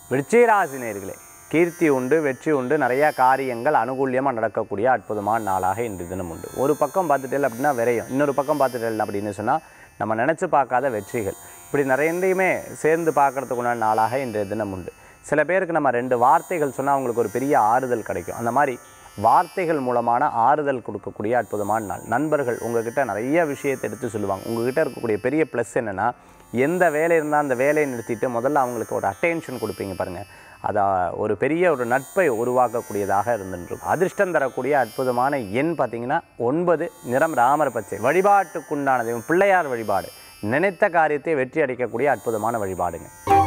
விருச்சிகராசி நேர்களே கீர்த்தி உண்டு வெற்றி உண்டு நிறைய காரியங்கள் அனுகூல்யமாக நடக்கக்கூடிய அற்புதமான நாளாக இன்று தினம் உண்டு ஒரு பக்கம் பார்த்துட்டேன் அப்படின்னா விரையும் இன்னொரு பக்கம் பார்த்துட்டேன் அப்படின்னு சொன்னால் நம்ம நினச்சி பார்க்காத வெற்றிகள் இப்படி நிறையத்தையுமே சேர்ந்து பார்க்கறதுக்கு உண்டான நாளாக இன்றைய தினம் உண்டு சில பேருக்கு நம்ம ரெண்டு வார்த்தைகள் சொன்னால் அவங்களுக்கு ஒரு பெரிய ஆறுதல் கிடைக்கும் அந்த மாதிரி வார்த்தைகள் மூலமான ஆறுதல் கொடுக்கக்கூடிய அற்புதமான நாள் நண்பர்கள் உங்ககிட்ட நிறைய விஷயத்தை எடுத்து சொல்லுவாங்க உங்ககிட்ட இருக்கக்கூடிய பெரிய ப்ளஸ் என்னென்னா எந்த வேலை இருந்தால் அந்த வேலையை நிறுத்திட்டு முதல்ல அவங்களுக்கு ஒரு அட்டென்ஷன் கொடுப்பீங்க பாருங்கள் அதை ஒரு பெரிய ஒரு நட்பை உருவாக்கக்கூடியதாக இருந்துருக்கும் அதிர்ஷ்டம் தரக்கூடிய அற்புதமான எண் பார்த்தீங்கன்னா ஒன்பது நிறம் ராமர் பச்சை வழிபாட்டுக்குண்டான தெய்வம் பிள்ளையார் வழிபாடு நினைத்த காரியத்தை வெற்றி அடைக்கக்கூடிய அற்புதமான வழிபாடுங்க